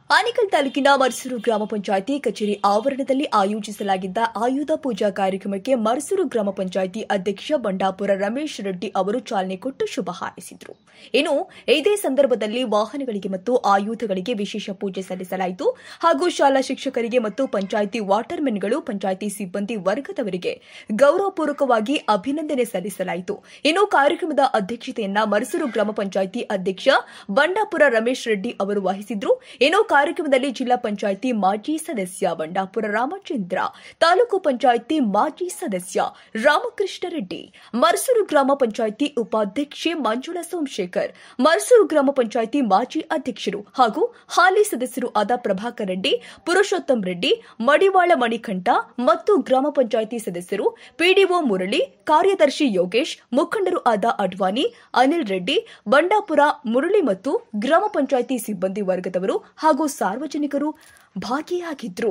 ಆನೇಕಲ್ ತಾಲೂಕಿನ ಮರ್ಸೂರು ಗ್ರಾಮ ಪಂಚಾಯಿತಿ ಕಚೇರಿ ಆವರಣದಲ್ಲಿ ಆಯೋಜಿಸಲಾಗಿದ್ದ ಆಯುಧ ಪೂಜಾ ಕಾರ್ಯಕ್ರಮಕ್ಕೆ ಮರ್ಸೂರು ಗ್ರಾಮ ಪಂಚಾಯಿತಿ ಅಧ್ಯಕ್ಷ ಬಂಡಾಪುರ ರಮೇಶ್ ರೆಡ್ಡಿ ಅವರು ಚಾಲನೆ ಕೊಟ್ಟು ಶುಭ ಹಾರೈಸಿದರು ಇನ್ನು ಇದೇ ಸಂದರ್ಭದಲ್ಲಿ ವಾಹನಗಳಿಗೆ ಮತ್ತು ಆಯುಧಗಳಿಗೆ ವಿಶೇಷ ಪೂಜೆ ಸಲ್ಲಿಸಲಾಯಿತು ಹಾಗೂ ಶಾಲಾ ಶಿಕ್ಷಕರಿಗೆ ಮತ್ತು ಪಂಚಾಯಿತಿ ವಾಟರ್ಮೆನ್ಗಳು ಪಂಚಾಯಿತಿ ಸಿಬ್ಬಂದಿ ವರ್ಗದವರಿಗೆ ಗೌರವಪೂರ್ವಕವಾಗಿ ಅಭಿನಂದನೆ ಸಲ್ಲಿಸಲಾಯಿತು ಇನ್ನು ಕಾರ್ಯಕ್ರಮದ ಅಧ್ಯಕ್ಷತೆಯನ್ನ ಮರಸೂರು ಗ್ರಾಮ ಪಂಚಾಯಿತಿ ಅಧ್ಯಕ್ಷ ಬಂಡಾಪುರ ರಮೇಶ್ ರೆಡ್ಡಿ ಅವರು ವಹಿಸಿದ್ರು ಇನ್ನು ಕಾರ್ಯಕ್ರಮದಲ್ಲಿ ಜಿಲ್ಲಾ ಪಂಚಾಯಿತಿ ಮಾಜಿ ಸದಸ್ಯ ಬಂಡಾಪುರ ರಾಮಚಂದ್ರ ತಾಲೂಕು ಪಂಚಾಯಿತಿ ಮಾಜಿ ಸದಸ್ಯ ರಾಮಕೃಷ್ಣ ರೆಡ್ಡಿ ಮರಸೂರು ಗ್ರಾಮ ಪಂಚಾಯಿತಿ ಉಪಾಧ್ಯಕ್ಷೆ ಮಂಜುಳಾ ಸೋಮಶೇಖರ್ ಮರಸೂರು ಗ್ರಾಮ ಪಂಚಾಯಿತಿ ಮಾಜಿ ಅಧ್ಯಕ್ಷರು ಹಾಗೂ ಹಾಲಿ ಸದಸ್ಯರು ಆದ ಪ್ರಭಾಕರ್ ರೆಡ್ಡಿ ಪುರುಷೋತ್ತಮ್ ರೆಡ್ಡಿ ಮಡಿವಾಳ ಮಣಿಕಂಠ ಮತ್ತು ಗ್ರಾಮ ಪಂಚಾಯಿತಿ ಸದಸ್ಯರು ಪಿಡಿಒ ಮುರಳಿ ಕಾರ್ಯದರ್ಶಿ ಯೋಗೇಶ್ ಮುಖಂಡರು ಆದ ಅಡ್ವಾನಿ ಅನಿಲ್ ರೆಡ್ಡಿ ಬಂಡಾಪುರ ಮುರಳಿ ಮತ್ತು ಗ್ರಾಮ ಪಂಚಾಯಿತಿ ಸಿಬ್ಬಂದಿ ವರ್ಗದವರು ಹಾಗೂ ಸಾರ್ವಜನಿಕರು ಭಾಗಿಯಾಗಿದ್ರು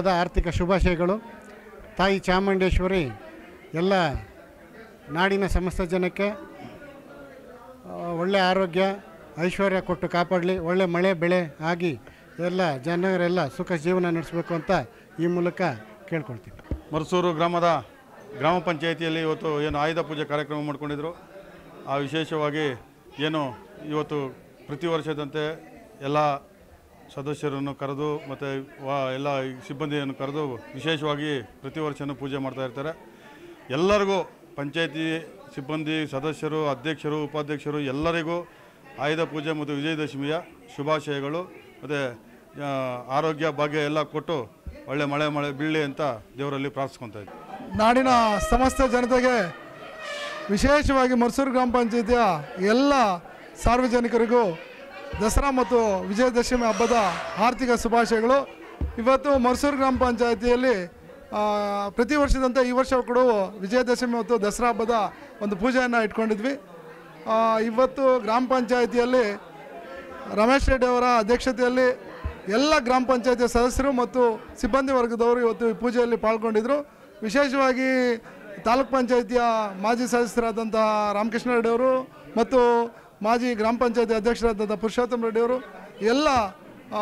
ಹಬ್ಬದ ಆರ್ಥಿಕ ಶುಭಾಶಯಗಳು ತಾಯಿ ಚಾಮುಂಡೇಶ್ವರಿ ಎಲ್ಲ ನಾಡಿನ ಸಮಸ್ತ ಜನಕ್ಕೆ ಆ, ಒಳ್ಳೆ ಆರೋಗ್ಯ ಐಶ್ವರ್ಯ ಕೊಟ್ಟು ಕಾಪಾಡಲಿ ಒಳ್ಳೆ ಮಳೆ ಬೆಳೆ ಆಗಿ ಎಲ್ಲ ಜನರೆಲ್ಲ ಸುಖ ಜೀವನ ನಡೆಸಬೇಕು ಅಂತ ಈ ಮೂಲಕ ಕೇಳ್ಕೊಳ್ತೀನಿ ಮರಸೂರು ಗ್ರಾಮದ ಗ್ರಾಮ ಪಂಚಾಯಿತಿಯಲ್ಲಿ ಇವತ್ತು ಏನು ಆಯುಧ ಪೂಜೆ ಕಾರ್ಯಕ್ರಮ ಮಾಡ್ಕೊಂಡಿದ್ರು ಆ ವಿಶೇಷವಾಗಿ ಏನು ಇವತ್ತು ಪ್ರತಿ ವರ್ಷದಂತೆ ಎಲ್ಲ ಸದಸ್ಯರನ್ನು ಕರೆದು ಮತ್ತು ವಾ ಎಲ್ಲ ಸಿಬ್ಬಂದಿಯನ್ನು ಕರೆದು ವಿಶೇಷವಾಗಿ ಪ್ರತಿ ವರ್ಷವೂ ಪೂಜೆ ಮಾಡ್ತಾ ಇರ್ತಾರೆ ಎಲ್ಲರಿಗೂ ಪಂಚಾಯತಿ ಸಿಬ್ಬಂದಿ ಸದಸ್ಯರು ಅಧ್ಯಕ್ಷರು ಉಪಾಧ್ಯಕ್ಷರು ಎಲ್ಲರಿಗೂ ಆಯುಧ ಪೂಜೆ ಮತ್ತು ವಿಜಯದಶಮಿಯ ಶುಭಾಶಯಗಳು ಮತ್ತು ಆರೋಗ್ಯ ಭಾಗ್ಯ ಎಲ್ಲ ಕೊಟ್ಟು ಒಳ್ಳೆ ಮಳೆ ಮಳೆ ಬೀಳಲಿ ಅಂತ ದೇವರಲ್ಲಿ ಪ್ರಾರ್ಥಿಸ್ಕೊತಾ ಇದ್ದೆ ನಾಡಿನ ಸಮಸ್ತ ಜನತೆಗೆ ವಿಶೇಷವಾಗಿ ಮರ್ಸೂರು ಗ್ರಾಮ ಪಂಚಾಯಿತಿಯ ಎಲ್ಲ ಸಾರ್ವಜನಿಕರಿಗೂ ದಸರಾ ಮತ್ತು ವಿಜಯದಶಮಿ ಹಬ್ಬದ ಆರ್ಥಿಕ ಶುಭಾಶಯಗಳು ಇವತ್ತು ಮರ್ಸೂರು ಗ್ರಾಮ ಪಂಚಾಯಿತಿಯಲ್ಲಿ ಆ, ಪ್ರತಿ ವರ್ಷದಂತೆ ಈ ವರ್ಷ ಕೂಡ ವಿಜಯದಶಮಿ ಮತ್ತು ದಸರಾ ಹಬ್ಬದ ಒಂದು ಪೂಜೆಯನ್ನು ಇಟ್ಕೊಂಡಿದ್ವಿ ಆ, ಇವತ್ತು ಗ್ರಾಮ ಪಂಚಾಯಿತಿಯಲ್ಲಿ ರಮೇಶ್ ರೆಡ್ಡಿ ಅವರ ಅಧ್ಯಕ್ಷತೆಯಲ್ಲಿ ಎಲ್ಲ ಗ್ರಾಮ ಪಂಚಾಯತಿ ಸದಸ್ಯರು ಮತ್ತು ಸಿಬ್ಬಂದಿ ವರ್ಗದವರು ಇವತ್ತು ಈ ಪೂಜೆಯಲ್ಲಿ ಪಾಲ್ಗೊಂಡಿದ್ದರು ವಿಶೇಷವಾಗಿ ತಾಲೂಕ್ ಪಂಚಾಯಿತಿಯ ಮಾಜಿ ಸದಸ್ಯರಾದಂತಹ ರಾಮಕೃಷ್ಣ ರೆಡ್ಡಿ ಅವರು ಮತ್ತು ಮಾಜಿ ಗ್ರಾಮ ಪಂಚಾಯತಿ ಅಧ್ಯಕ್ಷರಾದಂಥ ಪುರುಷೋತ್ತಮ ರೆಡ್ಡಿ ಅವರು ಎಲ್ಲ ಆ,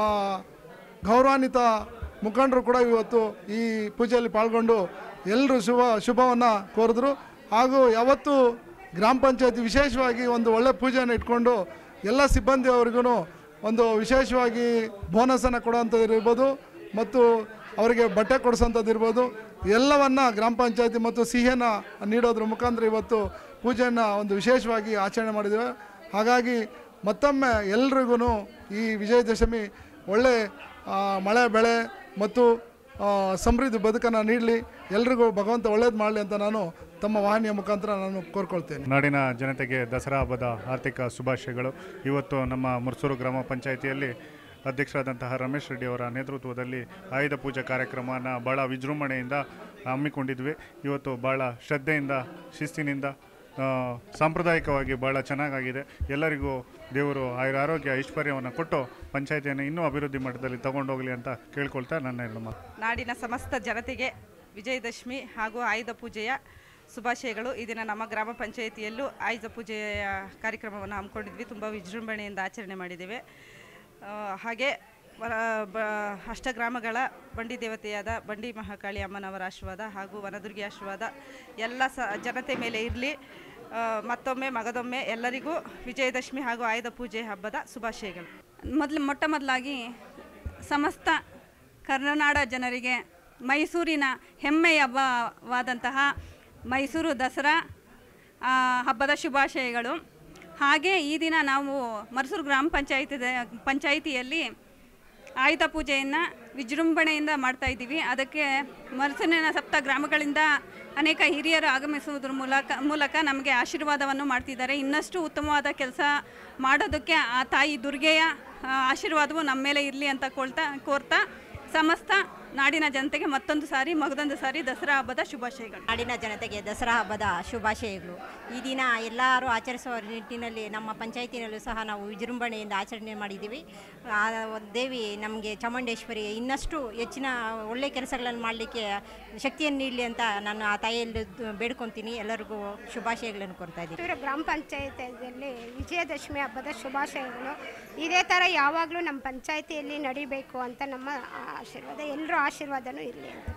ಗೌರವಾನ್ವಿತ ಮುಖಂಡರು ಕೂಡ ಇವತ್ತು ಈ ಪೂಜೆಯಲ್ಲಿ ಪಾಲ್ಗೊಂಡು ಎಲ್ಲರೂ ಶುಭ ಶುಭವನ್ನು ಕೋರಿದ್ರು ಹಾಗೂ ಯಾವತ್ತೂ ಗ್ರಾಮ ಪಂಚಾಯತಿ ವಿಶೇಷವಾಗಿ ಒಂದು ಒಳ್ಳೆ ಪೂಜೆಯನ್ನು ಇಟ್ಕೊಂಡು ಎಲ್ಲ ಸಿಬ್ಬಂದಿಯವರಿಗೂ ಒಂದು ವಿಶೇಷವಾಗಿ ಬೋನಸನ್ನು ಕೊಡುವಂಥದ್ದು ಇರ್ಬೋದು ಮತ್ತು ಅವರಿಗೆ ಬಟ್ಟೆ ಕೊಡಿಸೋಂಥದ್ದು ಇರ್ಬೋದು ಎಲ್ಲವನ್ನ ಗ್ರಾಮ ಪಂಚಾಯತಿ ಮತ್ತು ಸಿಹಿಯನ್ನು ನೀಡೋದ್ರ ಮುಖಾಂತರ ಇವತ್ತು ಪೂಜೆಯನ್ನು ಒಂದು ವಿಶೇಷವಾಗಿ ಆಚರಣೆ ಮಾಡಿದ್ದೇವೆ ಹಾಗಾಗಿ ಮತ್ತೊಮ್ಮೆ ಎಲ್ರಿಗೂ ಈ ವಿಜಯದಶಮಿ ಒಳ್ಳೆ ಆ, ಮಳೆ ಬೆಳೆ ಮತ್ತು ಆ, ಸಮೃದ್ಧಿ ಬದುಕನ್ನು ನೀಡಲಿ ಎಲ್ರಿಗೂ ಭಗವಂತ ಒಳ್ಳೇದು ಮಾಡಲಿ ಅಂತ ನಾನು ತಮ್ಮ ವಾಹಿನಿಯ ಮುಖಾಂತರ ನಾನು ಕೋರ್ಕೊಳ್ತೇನೆ ನಾಡಿನ ಜನತೆಗೆ ದಸರಾ ಹಬ್ಬದ ಆರ್ಥಿಕ ಶುಭಾಶಯಗಳು ಇವತ್ತು ನಮ್ಮ ಮುರ್ಸೂರು ಗ್ರಾಮ ಪಂಚಾಯಿತಿಯಲ್ಲಿ ಅಧ್ಯಕ್ಷರಾದಂತಹ ರಮೇಶ್ ರೆಡ್ಡಿ ಅವರ ನೇತೃತ್ವದಲ್ಲಿ ಆಯುಧ ಪೂಜೆ ಕಾರ್ಯಕ್ರಮನ ಭಾಳ ವಿಜೃಂಭಣೆಯಿಂದ ಹಮ್ಮಿಕೊಂಡಿದ್ವಿ ಇವತ್ತು ಭಾಳ ಶ್ರದ್ಧೆಯಿಂದ ಶಿಸ್ತಿನಿಂದ ಆ, ಸಾಂಪ್ರದಾಯಿಕವಾಗಿ ಭಾಳ ಚೆನ್ನಾಗಾಗಿದೆ ಎಲ್ಲರಿಗೂ ದೇವರು ಆಯುರ ಆರೋಗ್ಯ ಐಶ್ವರ್ಯವನ್ನು ಕೊಟ್ಟು ಪಂಚಾಯಿತಿಯನ್ನು ಇನ್ನೂ ಅಭಿವೃದ್ಧಿ ಮಟ್ಟದಲ್ಲಿ ತಗೊಂಡೋಗಲಿ ಅಂತ ಕೇಳ್ಕೊಳ್ತಾ ನನ್ನ ಎರಡು ಮಾತು ನಾಡಿನ ಸಮಸ್ತ ಜನತೆಗೆ ವಿಜಯದಶಮಿ ಹಾಗೂ ಆಯುಧ ಪೂಜೆಯ ಶುಭಾಶಯಗಳು ಈ ದಿನ ನಮ್ಮ ಗ್ರಾಮ ಪಂಚಾಯಿತಿಯಲ್ಲೂ ಆಯುಧ ಪೂಜೆಯ ಕಾರ್ಯಕ್ರಮವನ್ನು ಹಮ್ಮಿಕೊಂಡಿದ್ವಿ ತುಂಬ ವಿಜೃಂಭಣೆಯಿಂದ ಆಚರಣೆ ಮಾಡಿದ್ದೇವೆ ಆ, ಹಾಗೆ ವರ ಬ ಅಷ್ಟಗ್ರಾಮಗಳ ಬಂಡಿ ದೇವತೆಯಾದ ಬಂಡಿ ಮಹಾಕಾಳಿ ಅಮ್ಮನವರ ಆಶೀರ್ವಾದ ಹಾಗೂ ವನದುರ್ಗಿ ಆಶೀರ್ವಾದ ಎಲ್ಲ ಸ ಜನತೆ ಮೇಲೆ ಇರಲಿ ಮತ್ತೊಮ್ಮೆ ಮಗದೊಮ್ಮೆ ಎಲ್ಲರಿಗೂ ವಿಜಯದಶಮಿ ಹಾಗೂ ಆಯುಧ ಪೂಜೆ ಹಬ್ಬದ ಶುಭಾಶಯಗಳು ಮೊದಲು ಮೊಟ್ಟ ಮೊದಲಾಗಿ ಸಮಸ್ತ ಕರ್ನಾಡ ಜನರಿಗೆ ಮೈಸೂರಿನ ಹೆಮ್ಮೆಯ ಹಬ್ಬವಾದಂತಹ ಮೈಸೂರು ದಸರಾ ಆ, ಹಬ್ಬದ ಶುಭಾಶಯಗಳು ಹಾಗೆ ಈ ದಿನ ನಾವು ಮರ್ಸೂರು ಗ್ರಾಮ ಪಂಚಾಯಿತಿ ಪಂಚಾಯಿತಿಯಲ್ಲಿ ಆಯುಧ ಪೂಜೆಯನ್ನು ವಿಜೃಂಭಣೆಯಿಂದ ಮಾಡ್ತಾ ಇದ್ದೀವಿ ಅದಕ್ಕೆ ಮರುಸೂರಿನ ಸಪ್ತ ಗ್ರಾಮಗಳಿಂದ ಅನೇಕ ಹಿರಿಯರು ಆಗಮಿಸುವುದರ ಮೂಲಕ ಮೂಲಕ ನಮಗೆ ಆಶೀರ್ವಾದವನ್ನು ಮಾಡ್ತಿದ್ದಾರೆ ಇನ್ನಷ್ಟು ಉತ್ತಮವಾದ ಕೆಲಸ ಮಾಡೋದಕ್ಕೆ ಆ ತಾಯಿ ದುರ್ಗೆಯ ಆ, ಆಶೀರ್ವಾದವು ನಮ್ಮ ಮೇಲೆ ಇರಲಿ ಅಂತ ಕೊಳ್ತಾ ಕೋರ್ತಾ ಸಮಸ್ತ ನಾಡಿನ ಜನತೆಗೆ ಮತ್ತೊಂದು ಸಾರಿ ಮಗದೊಂದು ಸಾರಿ ದಸರಾ ಹಬ್ಬದ ಶುಭಾಶಯಗಳು ನಾಡಿನ ಜನತೆಗೆ ದಸರಾ ಹಬ್ಬದ ಶುಭಾಶಯಗಳು ಈ ದಿನ ಎಲ್ಲರೂ ಆಚರಿಸುವ ನಿಟ್ಟಿನಲ್ಲಿ ನಮ್ಮ ಪಂಚಾಯತಿನಲ್ಲೂ ಸಹ ನಾವು ವಿಜೃಂಭಣೆಯಿಂದ ಆಚರಣೆ ಮಾಡಿದ್ದೀವಿ ಆ ದೇವಿ ನಮಗೆ ಚಾಮುಂಡೇಶ್ವರಿ ಇನ್ನಷ್ಟು ಹೆಚ್ಚಿನ ಒಳ್ಳೆಯ ಕೆಲಸಗಳನ್ನು ಮಾಡಲಿಕ್ಕೆ ಶಕ್ತಿಯನ್ನು ನೀಡಲಿ ಅಂತ ನಾನು ಆ ತಾಯಿಯಲ್ಲಿ ಬೇಡ್ಕೊತೀನಿ ಎಲ್ಲರಿಗೂ ಶುಭಾಶಯಗಳನ್ನು ಕೊಡ್ತಾ ಇದ್ದೀನಿ ಮೈಸೂರು ಗ್ರಾಮ ಪಂಚಾಯತಿಯಲ್ಲಿ ವಿಜಯದಶಮಿ ಹಬ್ಬದ ಶುಭಾಶಯಗಳು ಇದೇ ಥರ ಯಾವಾಗಲೂ ನಮ್ಮ ಪಂಚಾಯತಿಯಲ್ಲಿ ನಡಿಬೇಕು ಅಂತ ನಮ್ಮ ಆಶೀರ್ವಾದ ಎಲ್ಲರೂ ಆಶೀರ್ವಾದನೂ ಇರಲಿ ಅಂತ